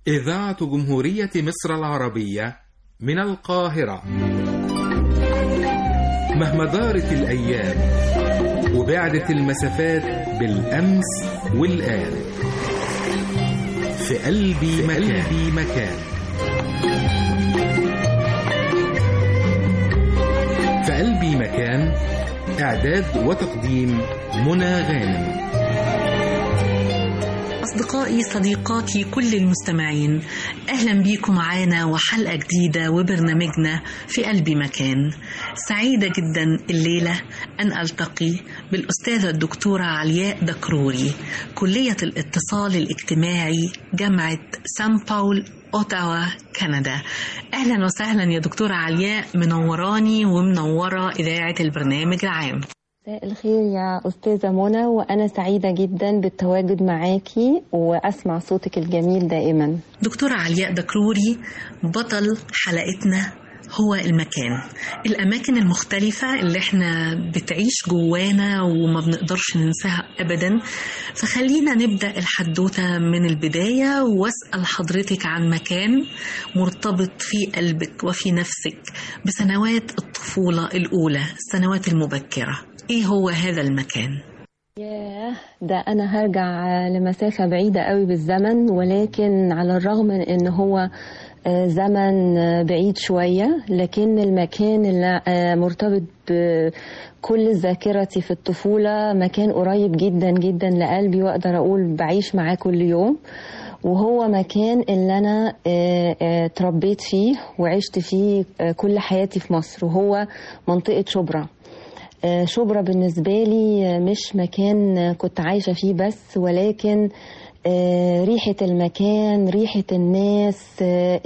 إذاعة جمهورية مصر العربية من القاهرة مهما دارت الأيام وبعدت المسافات بالأمس والآن في قلبي مكان, قلبي مكان في قلبي مكان إعداد وتقديم منى غانم أصدقائي صديقاتي كل المستمعين أهلا بيكم معانا وحلقة جديدة وبرنامجنا في قلبي مكان سعيدة جدا الليلة أن ألتقي بالأستاذة الدكتورة علياء دكروري كلية الاتصال الاجتماعي جامعة سان باول أوتاوا كندا أهلا وسهلا يا دكتورة علياء منوراني ومنورة إذاعة البرنامج العام مساء الخير يا أستاذة منى وأنا سعيدة جدا بالتواجد معاكي وأسمع صوتك الجميل دائما دكتورة علياء دكروري بطل حلقتنا هو المكان الأماكن المختلفة اللي احنا بتعيش جوانا وما بنقدرش ننساها أبدا فخلينا نبدأ الحدوتة من البداية واسأل حضرتك عن مكان مرتبط في قلبك وفي نفسك بسنوات الطفولة الأولى السنوات المبكرة ايه هو هذا المكان ياه ده انا هرجع لمسافه بعيده قوي بالزمن ولكن على الرغم من ان هو زمن بعيد شويه لكن المكان اللي مرتبط بكل ذاكرتي في الطفوله مكان قريب جدا جدا لقلبي واقدر اقول بعيش معاه كل يوم وهو مكان اللي انا اتربيت فيه وعشت فيه كل حياتي في مصر وهو منطقه شبرا شبرا بالنسبة لي مش مكان كنت عايشة فيه بس ولكن ريحة المكان ريحة الناس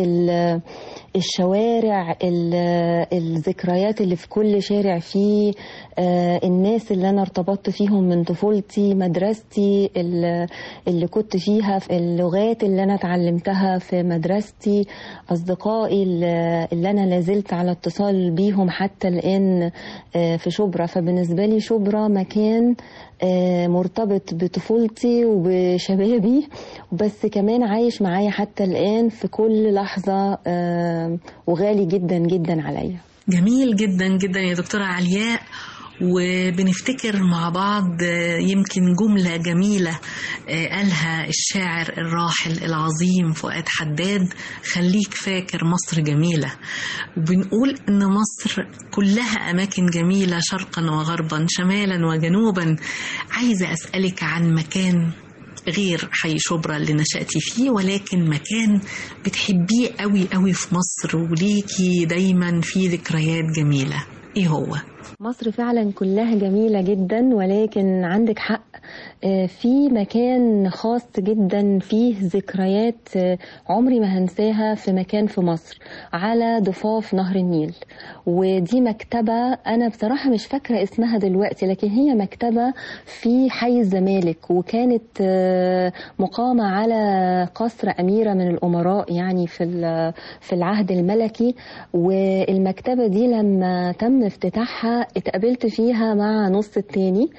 الشوارع الذكريات اللي في كل شارع فيه الناس اللي انا ارتبطت فيهم من طفولتي مدرستي اللي كنت فيها في اللغات اللي انا اتعلمتها في مدرستي اصدقائي اللي انا لازلت على اتصال بيهم حتى الان في شبرا فبالنسبه لي شبرا مكان مرتبط بطفولتي وبشبابي بس كمان عايش معايا حتى الآن في كل لحظة وغالي جدا جدا عليا جميل جدا جدا يا دكتورة علياء وبنفتكر مع بعض يمكن جملة جميلة قالها الشاعر الراحل العظيم فؤاد حداد خليك فاكر مصر جميلة وبنقول إن مصر كلها أماكن جميلة شرقا وغربا شمالا وجنوبا عايزة أسألك عن مكان غير حي شبرا اللي نشأتي فيه ولكن مكان بتحبيه قوي قوي في مصر وليكي دايما فيه ذكريات جميلة ايه هو؟ مصر فعلا كلها جميلة جدا ولكن عندك حق في مكان خاص جدا فيه ذكريات عمري ما هنساها في مكان في مصر على ضفاف نهر النيل ودي مكتبة أنا بصراحة مش فاكرة اسمها دلوقتي لكن هي مكتبة في حي الزمالك وكانت مقامة على قصر أميرة من الأمراء يعني في في العهد الملكي والمكتبة دي لما تم افتتاحها اتقابلت فيها مع نص التاني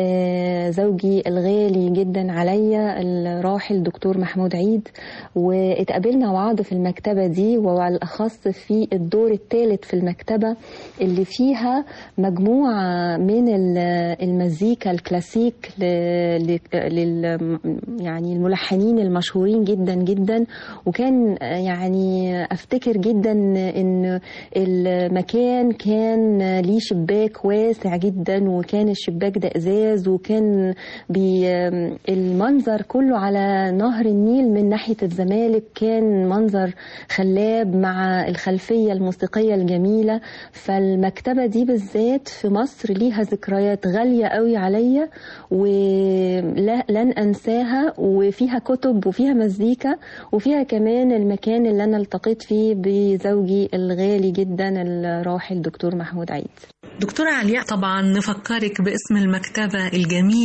زوجي الغالي جدا عليا الراحل دكتور محمود عيد واتقابلنا بعض في المكتبة دي وعلى الأخص في الدور الثالث في المكتبة اللي فيها مجموعة من المزيكا الكلاسيك لل يعني الملحنين المشهورين جدا جدا وكان يعني افتكر جدا ان المكان كان ليه شباك واسع جدا وكان الشباك ده ازاز وكان المنظر كله على نهر النيل من ناحيه الزمالك كان منظر خلاب مع الخلفيه الموسيقيه الجميله فالمكتبه دي بالذات في مصر ليها ذكريات غاليه قوي عليا ولن انساها وفيها كتب وفيها مزيكا وفيها كمان المكان اللي انا التقيت فيه بزوجي الغالي جدا الراحل دكتور محمود عيد دكتورة علياء طبعا نفكرك باسم المكتبة الجميلة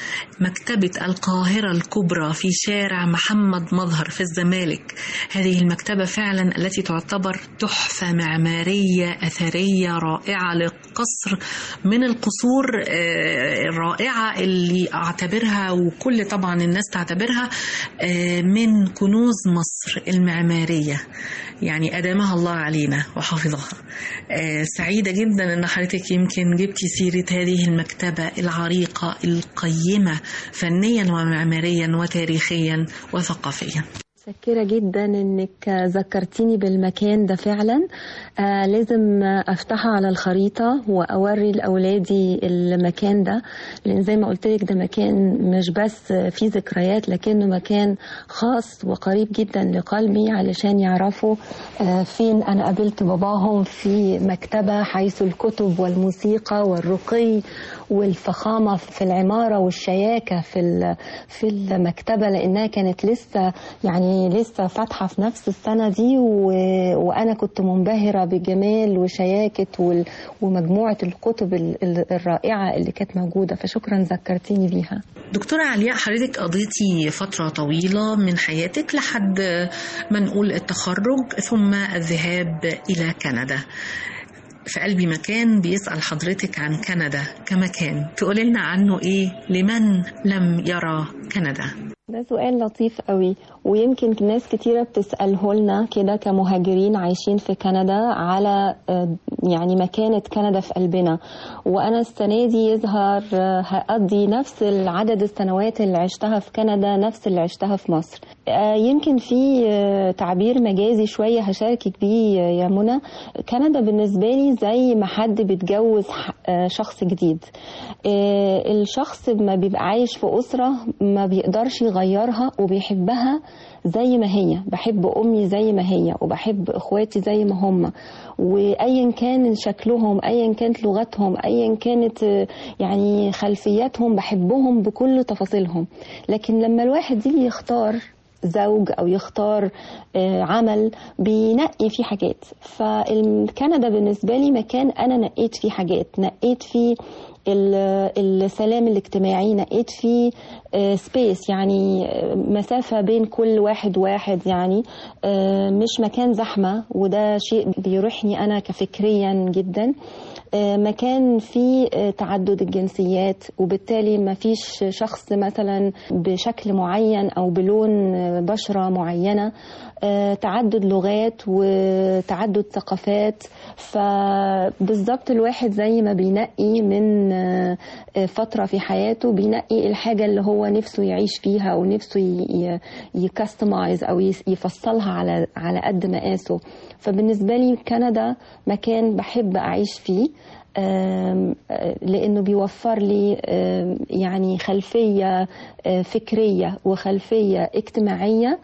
مكتبة القاهرة الكبرى في شارع محمد مظهر في الزمالك هذه المكتبة فعلا التي تعتبر تحفة معمارية أثرية رائعة لقصر من القصور الرائعة اللي أعتبرها وكل طبعا الناس تعتبرها من كنوز مصر المعمارية يعني أدامها الله علينا وحفظها سعيدة جدا أن حضرتك يمكن جبتي سيرة هذه المكتبة العريقة القيمة فنيا ومعماريا وتاريخيا وثقافيا متشكرة جدا انك ذكرتيني بالمكان ده فعلا آه لازم افتحها على الخريطة واوري لاولادي المكان ده لان زي ما قلت لك ده مكان مش بس فيه ذكريات لكنه مكان خاص وقريب جدا لقلبي علشان يعرفوا آه فين انا قابلت باباهم في مكتبة حيث الكتب والموسيقى والرقي والفخامة في العمارة والشياكة في في المكتبة لانها كانت لسه يعني لسه فاتحة في نفس السنة دي و... وأنا كنت منبهرة بجمال وشياكة وال... ومجموعة الكتب ال... الرائعة اللي كانت موجودة فشكرا ذكرتيني بيها دكتورة علياء حضرتك قضيتي فترة طويلة من حياتك لحد ما نقول التخرج ثم الذهاب إلى كندا في قلبي مكان بيسأل حضرتك عن كندا كمكان تقولي لنا عنه إيه لمن لم يرى كندا ده سؤال لطيف قوي ويمكن ناس كتيرة بتسأله لنا كده كمهاجرين عايشين في كندا على يعني مكانة كندا في قلبنا وأنا السنة دي يظهر هقضي نفس عدد السنوات اللي عشتها في كندا نفس اللي عشتها في مصر يمكن في تعبير مجازي شوية هشاركك بيه يا منى كندا بالنسبة لي زي ما حد بيتجوز شخص جديد الشخص ما بيبقى عايش في أسرة ما بيقدرش يغيرها وبيحبها زي ما هي بحب امي زي ما هي وبحب اخواتي زي ما هم وايا كان شكلهم ايا كانت لغتهم ايا كانت يعني خلفياتهم بحبهم بكل تفاصيلهم لكن لما الواحد يجي يختار زوج او يختار عمل بينقي فيه حاجات فكندا بالنسبه لي مكان انا نقيت فيه حاجات نقيت فيه السلام الاجتماعي نقيت فيه سبيس يعني مسافة بين كل واحد واحد يعني مش مكان زحمة وده شيء بيريحني أنا كفكريا جدا مكان فيه تعدد الجنسيات وبالتالي ما فيش شخص مثلا بشكل معين أو بلون بشرة معينة تعدد لغات وتعدد ثقافات فبالظبط الواحد زي ما بينقي من فترة في حياته بينقي الحاجة اللي هو نفسه يعيش فيها ونفسه يكستمايز أو يفصلها على على قد مقاسه فبالنسبة لي كندا مكان بحب أعيش فيه لانه بيوفر لي يعني خلفيه فكريه وخلفيه اجتماعيه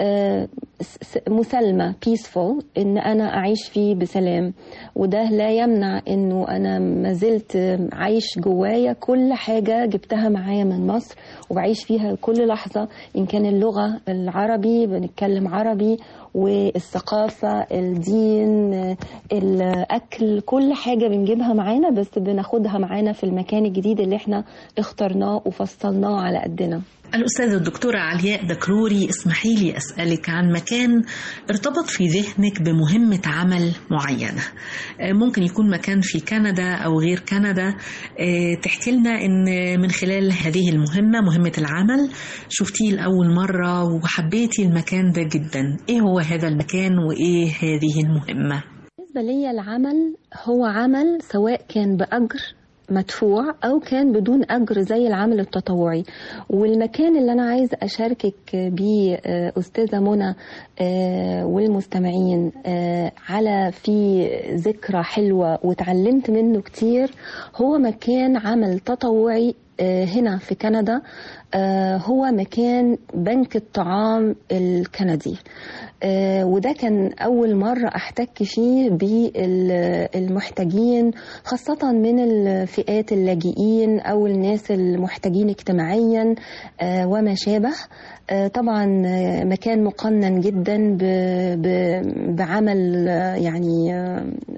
مسالمه بيسفول ان انا اعيش فيه بسلام وده لا يمنع انه انا ما زلت عايش جوايا كل حاجه جبتها معايا من مصر وبعيش فيها كل لحظه ان كان اللغه العربي بنتكلم عربي والثقافة الدين الأكل كل حاجة بنجيبها معانا بس بناخدها معانا في المكان الجديد اللي احنا اخترناه وفصلناه على قدنا الأستاذة الدكتورة علياء دكروري اسمحي لي أسألك عن مكان ارتبط في ذهنك بمهمة عمل معينة ممكن يكون مكان في كندا أو غير كندا تحكي لنا إن من خلال هذه المهمة مهمة العمل شفتيه لأول مرة وحبيتي المكان ده جدا إيه هو هذا المكان وإيه هذه المهمة؟ بالنسبة لي العمل هو عمل سواء كان بأجر مدفوع او كان بدون اجر زي العمل التطوعي والمكان اللي انا عايز اشاركك بيه استاذه منى والمستمعين على في ذكرى حلوه وتعلمت منه كتير هو مكان عمل تطوعي هنا في كندا هو مكان بنك الطعام الكندي وده كان أول مرة أحتك فيه بالمحتاجين خاصة من الفئات اللاجئين أو الناس المحتاجين اجتماعيا وما شابه طبعا مكان مقنن جدا بعمل يعني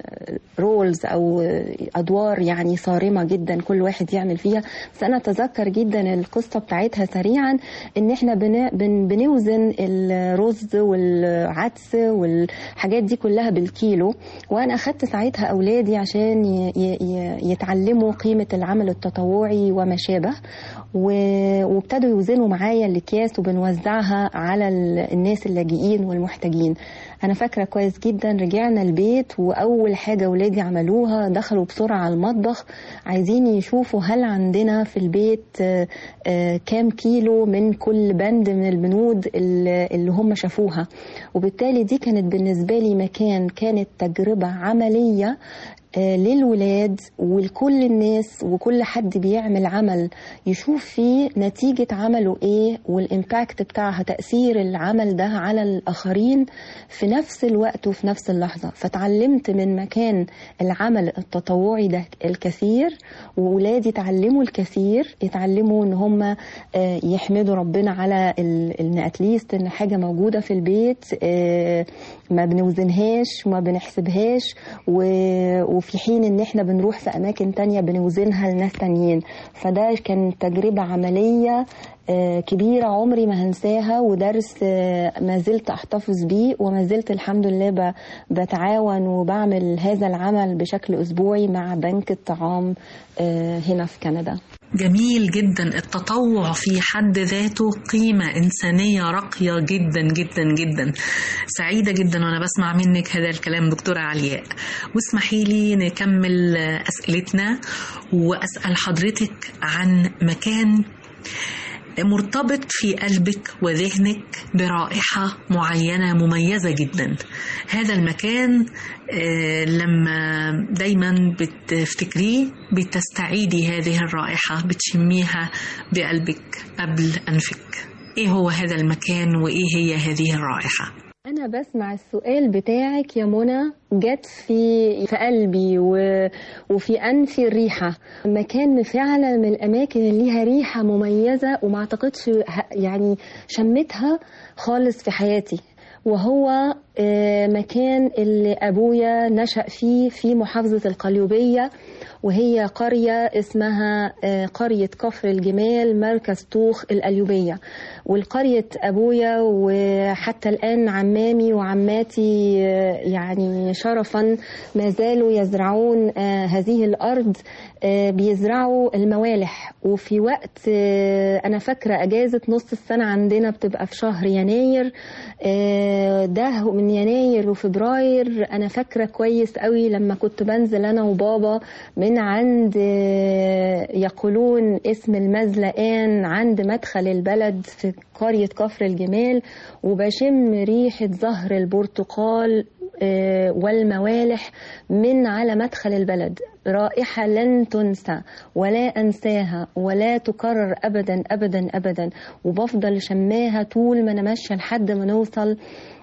رولز او ادوار يعني صارمه جدا كل واحد يعمل فيها بس انا اتذكر جدا القصه بتاعتها سريعا ان احنا بن بن بنوزن الرز والعدس والحاجات دي كلها بالكيلو وانا اخدت ساعتها اولادي عشان ي- ي- يتعلموا قيمه العمل التطوعي وما شابه و- وابتدوا يوزنوا معايا الاكياس وبنوزعها على ال- الناس اللاجئين والمحتاجين انا فاكره كويس جدا رجعنا البيت واول حاجه ولادي عملوها دخلوا بسرعه على المطبخ عايزين يشوفوا هل عندنا في البيت آه، آه، كام كيلو من كل بند من البنود اللي اللي هم شافوها وبالتالي دي كانت بالنسبه لي مكان كانت تجربه عمليه آه، للولاد ولكل الناس وكل حد بيعمل عمل يشوف فيه نتيجة عمله ايه والامباكت بتاعها تأثير العمل ده على الآخرين في نفس الوقت وفي نفس اللحظة فتعلمت من مكان العمل التطوعي ده الكثير وولادي اتعلموا الكثير اتعلموا ان هم آه، يحمدوا ربنا على ال- ان اتليست ان حاجة موجودة في البيت آه، ما بنوزنهاش وما بنحسبهاش و- وفي حين ان احنا بنروح في اماكن تانية بنوزنها لناس تانيين فده كان تجربة عملية آه، كبيرة عمري ما هنساها ودرس آه، ما زلت احتفظ بيه وما زلت الحمد لله ب- بتعاون وبعمل هذا العمل بشكل اسبوعي مع بنك الطعام آه، هنا في كندا جميل جدا التطوع في حد ذاته قيمة إنسانية راقية جدا جدا جدا سعيدة جدا وأنا بسمع منك هذا الكلام دكتورة علياء واسمحي لي نكمل أسئلتنا وأسأل حضرتك عن مكان مرتبط في قلبك وذهنك برائحة معينة مميزة جدا هذا المكان آه، لما دايما بتفتكريه بتستعيدي هذه الرائحة بتشميها بقلبك قبل أنفك إيه هو هذا المكان وإيه هي هذه الرائحة أنا بسمع السؤال بتاعك يا منى جت في في قلبي و... وفي أنفي الريحة مكان فعلا من الأماكن اللي ليها ريحة مميزة وما أعتقدش ه- يعني شمتها خالص في حياتي وهو آه، مكان اللي أبويا نشأ فيه في محافظة القليوبية وهي قرية اسمها آه، قرية كفر الجمال مركز طوخ القليوبية والقرية أبويا وحتى الآن عمامي وعماتي آه، يعني شرفا ما زالوا يزرعون آه، هذه الأرض آه، بيزرعوا الموالح وفي وقت آه، أنا فاكرة أجازة نص السنة عندنا بتبقى في شهر يناير آه، ده من يناير وفبراير أنا فاكرة كويس قوي لما كنت بنزل أنا وبابا من عند آه، يقولون اسم المزلقان عند مدخل البلد في قرية كفر الجمال وبشم ريحة زهر البرتقال آه، والموالح من على مدخل البلد رائحة لن تنسى ولا أنساها ولا تكرر أبدا أبدا أبدا وبفضل شماها طول ما أنا ماشية لحد ما نوصل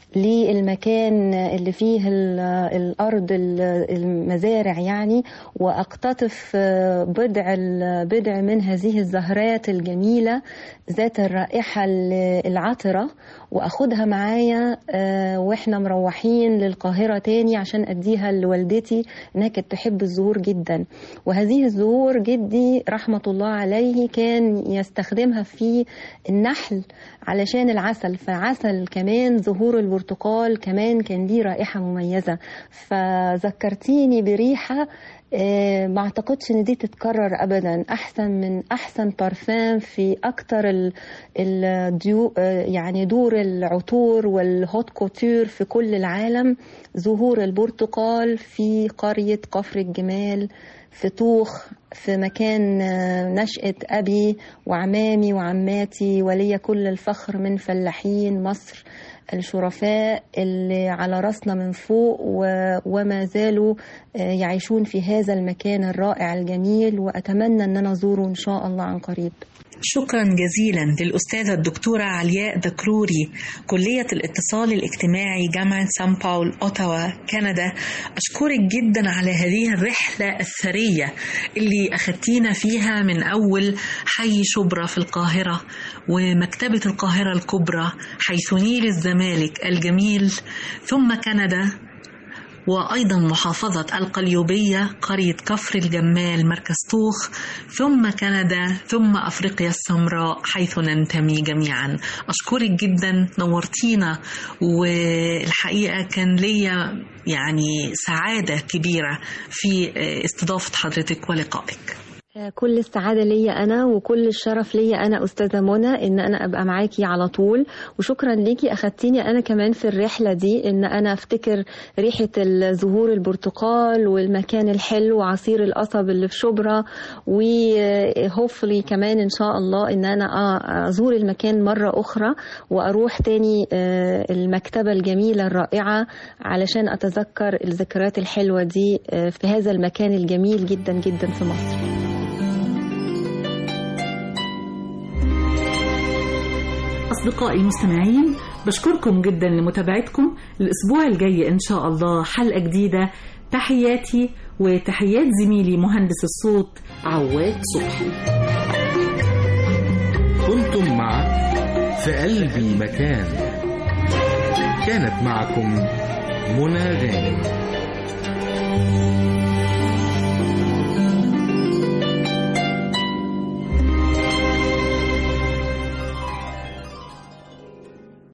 للمكان اللي فيه ال- الأرض ال- المزارع يعني وأقتطف آه، بضع ال- بضع من هذه الزهرات الجميلة ذات الرائحة ال- العطرة وأخدها معايا آه، وإحنا مروحين للقاهرة تاني عشان أديها لوالدتي إنها كانت تحب الزهور جدا وهذه الزهور جدي رحمة الله عليه كان يستخدمها في النحل علشان العسل فعسل كمان زهور البرتقال كمان كان ليه رائحة مميزة فذكرتيني بريحة آه، ما اعتقدش ان دي تتكرر ابدا احسن من احسن بارفان في اكتر ال الديو آه، يعني دور العطور والهوت كوتور في كل العالم زهور البرتقال في قرية كفر الجمال في طوخ في مكان آه، نشأة أبي وعمامي وعماتي ولي كل الفخر من فلاحين مصر الشرفاء اللي على راسنا من فوق و- وما زالوا آه، يعيشون في هذا المكان الرائع الجميل وأتمنى أن أنا أزوره إن شاء الله عن قريب شكرا جزيلا للأستاذة الدكتورة علياء دكروري كلية الاتصال الاجتماعي جامعة سان باول أوتاوا كندا أشكرك جدا على هذه الرحلة الثرية اللي أخدتينا فيها من أول حي شبرا في القاهرة ومكتبة القاهرة الكبرى حيث نيل الزمالك الجميل ثم كندا وأيضا محافظة القليوبية قرية كفر الجمال مركز طوخ ثم كندا ثم أفريقيا السمراء حيث ننتمي جميعا أشكرك جدا نورتينا والحقيقة كان ليا يعني سعادة كبيرة في استضافة حضرتك ولقائك كل السعادة ليا أنا وكل الشرف ليا أنا أستاذة منى إن أنا أبقى معاكي على طول وشكرا ليكي أخدتيني أنا كمان في الرحلة دي إن أنا أفتكر ريحة زهور البرتقال والمكان الحلو وعصير القصب اللي في شبرا وهوفلي كمان إن شاء الله إن أنا أزور المكان مرة أخرى وأروح تاني المكتبة الجميلة الرائعة علشان أتذكر الذكريات الحلوة دي في هذا المكان الجميل جدا جدا في مصر أصدقائي المستمعين بشكركم جدا لمتابعتكم الأسبوع الجاي إن شاء الله حلقة جديدة تحياتي وتحيات زميلي مهندس الصوت عواد صبحي كنتم مع في قلبي مكان كانت معكم منى غانم